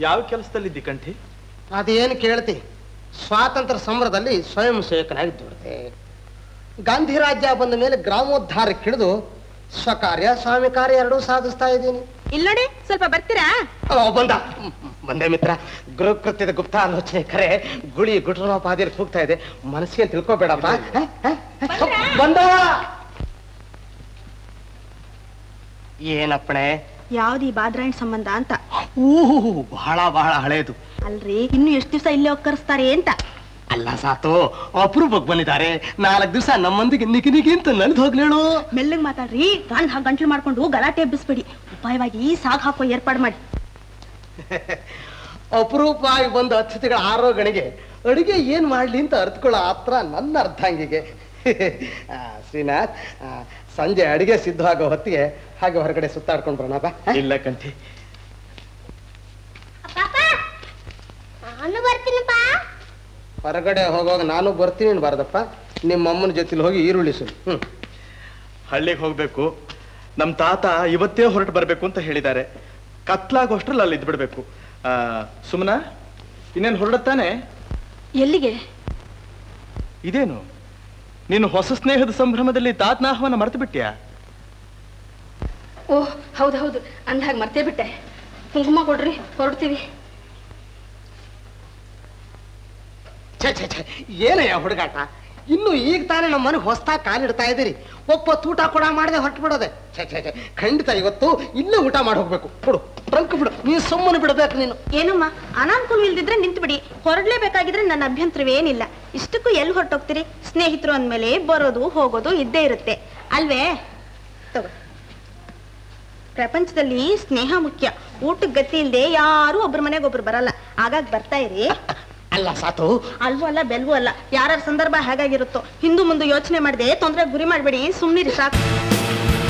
ಯಾವ ಕೆಲಸದಲ್ಲಿದ್ದಿ ಕಂಠಿ ಅದೇನು ಕೇಳ್ತಿ ಸ್ವಾತಂತ್ರ್ಯ ಸಮರದಲ್ಲಿ ಸ್ವಯಂ ಸೇವಕನಾಗಿ ದುಡಿದೆ ಗಾಂಧಿ ರಾಜ್ಯ ಬಂದ ಮೇಲೆ ಗ್ರಾಮೋದ್ಧಾರಕ್ಕೆ ಹಿಡಿದು ಸ್ವಕಾರ್ಯ ಸ್ವಾಮಿ ಕಾರ್ಯ ಎರಡೂ ಸಾಧಿಸ್ತಾ ಇದ್ದೀನಿ ಇಲ್ಲಿ ನೋಡಿ ಸ್ವಲ್ಪ ಬರ್ತೀರಾ ಓ, ಬಂದ ಹ್ಮ್, ಬಂದೆ ಮಿತ್ರ ಗೃಹಕೃತ್ಯದ ಗುಪ್ತ ಆಲೋಚನೆ ಕರೆ ಗುಳಿ ಗುಟ್ರೋಪಾದಿರ್ ಹೋಗ್ತಾ ಇದೆ ಮನಸ್ಸಿಗೆ ತಿಳ್ಕೊಬೇಡಪ್ಪ ಹ? ಹ? ಹ? ಬಂದ ಏನಪ್ಪಣೆ ಯಾವ್ದು ಈ ಬಾದ್ರಾಯಣ್ ಸಂಬಂಧ ಅಂತ ಊಹು ಬಹಳ ಬಹಳ ಹಳೇದು ಅಲ್ರಿ ಇನ್ನು ಎಷ್ಟು ದಿವಸ ಇಲ್ಲೇ ಒಕ್ಕರಿಸ್ತಾರೆ ಅಂತ ಅಲ್ಲ ಸಾತು ಅಪರೂಪಕ್ಕೆ ಬಂದಿದ್ದಾರೆ ನಾಲ್ಕು ದಿವಸ ನಮ್ಮೊಂದಿಗೆ ನಿಗಿ ನಿಗಿ ಅಂತ ನಲ್ದು ಹೋಗ್ಲೇಳು ಮೆಲ್ಲಗ್ ಮಾತಾಡ್ರಿ ಗಂಡ್ ಹಾಗೆ ಗಂಟ್ಲು ಮಾಡ್ಕೊಂಡು ಗಲಾಟೆ ಎಬ್ಬಿಸ್ಬೇಡಿ ಉಪಾಯವಾಗಿ ಸಾಗ್ ಹಾಕೋ ಏರ್ಪಾಡು ಮಾಡಿ ಅಪರೂಪವಾಗಿ ಬಂದ ಅತಿಥಿಗಳ ಆರೋಗಣಿಗೆ ಅಡುಗೆ ಏನ್ ಮಾಡ್ಲಿ ಅಂತ ಅರ್ಥಕೊಳ್ಳೋ ಆತ್ರ ನನ್ನ ಅರ್ಧಂಗಿಗೆ ಆ, ಶ್ರೀನಾಥ್ ಆ, ಸಂಜೆ ಅಡಿಗೆ ಸಿದ್ಧವಾಗೋ ಹೊತ್ತಿಗೆ ಹಾಗೆ ಹೊರಗಡೆ ಸುತ್ತಾಡ್ಕೊಂಡು ಬರೋಣ ಬಾ ಇಲ್ಲ ಕಂಠಿ ನಾನು ಬರ್ತೀನಪ್ಪ ಹೊರಗಡೆ ಹೋಗುವಾಗ ನಾನು ಬರ್ತೀನಿ ಬಾರದಪ್ಪ ನಿಮ್ಮ ಅಮ್ಮನ ಜೊತೆಲಿ ಹೋಗಿ ಈರುಳ್ಳಿ ಸುಲ್ ಹ್ಮ್ ಹಳ್ಳಿಗೆ ಹೋಗ್ಬೇಕು ನಮ್ ತಾತ ಇವತ್ತೇ ಹೊರಟು ಬರ್ಬೇಕು ಅಂತ ಹೇಳಿದ್ದಾರೆ ಕತ್ಲಾಗೋಷ್ಟ್ರಲ್ಲಿ ಅಲ್ಲಿ ಇದ್ಬಿಡ್ಬೇಕು ಆ, ಸುಮನ ಇನ್ನೇನು ಹೊರಡತ್ತಾನೆ ಎಲ್ಲಿಗೆ ಇದೇನು ನೀನು ಹೊಸ ಸ್ನೇಹದ ಸಂಭ್ರಮದಲ್ಲಿ ತಾತನ ಆಹ್ವಾನ ಮರೆತು ಬಿಟ್ಯಾ ಓಹ್ ಹೌದು ಹೌದು ಅಂದಾಗ ಮರ್ತೇ ಬಿಟ್ಟೆ ಕುಂಕುಮ ಕೊಡ್ರಿ ಹೊರಡ್ತೀವಿ ಛೇ ಛೇ ಛೇ ಏನಯ್ಯ ಹುಡುಗಾಟ ಇನ್ನು ಈಗ ತಾನೇ ನಮ್ಮ ಮನೆಗೆ ಹೊಸ್ತಾಗಿ ಕಾಲಿಡ್ತಾ ಇದ್ದೀರಿ ಒಬ್ಬ ಊಟ ಕೂಡ ಮಾಡದೆ ಹೊರಟು ಬಿಡೋದೆ ಛೇ ಛೇ ಛೇ ಖಂಡಿತ ಇವತ್ತು ಇಲ್ಲೇ ಊಟ ಮಾಡಿ ಹೋಗ್ಬೇಕು ಬಿಡು ಟ್ರಂಕ್ ಬಿಡು ನೀನು ಸುಮ್ಮನೆ ಬಿಡಬೇಕು ನೀನು ಏನಮ್ಮ ಅನಾನುಕೂಲ ಇಲ್ದಿದ್ರೆ ನಿಂತು ಬಿಡಿ ಹೊರಡ್ಲೇಬೇಕಾಗಿದ್ರೆ ನನ್ನ ಅಭ್ಯಂತರವೇನಿಲ್ಲ ಇಷ್ಟಕ್ಕೂ ಎಲ್ಲಿ ಹೊರಟೋಗ್ತೀರಿ ಸ್ನೇಹಿತರು ಅಂದ್ಮೇಲೆ ಬರೋದು ಹೋಗೋದು ಇದ್ದೇ ಇರುತ್ತೆ ಅಲ್ವೇ ತಗೋ ಪ್ರಪಂಚದಲ್ಲಿ ಸ್ನೇಹ ಮುಖ್ಯ ಊಟಕ್ಕೆ ಗತಿ ಇಲ್ಲದೆ ಯಾರು ಒಬ್ರ ಮನೆಗೆ ಒಬ್ರು ಬರಲ್ಲ ಆಗಾಗ ಬರ್ತಾ ಇರಿ ಅಲ್ಲ ಸಾತು ಅಲ್ವೂ ಅಲ್ಲ ಬೆಲ್ವೂ ಅಲ್ಲ ಯಾರ್ಯಾರ ಸಂದರ್ಭ ಹೇಗಾಗಿರುತ್ತೋ ಹಿಂದೂ ಮುಂದೆ ಯೋಚನೆ ಮಾಡದೆ ತೊಂದರೆ ಗುರಿ ಮಾಡಬೇಡಿ ಸುಮ್ಮನಿರಿ ಸಾಕು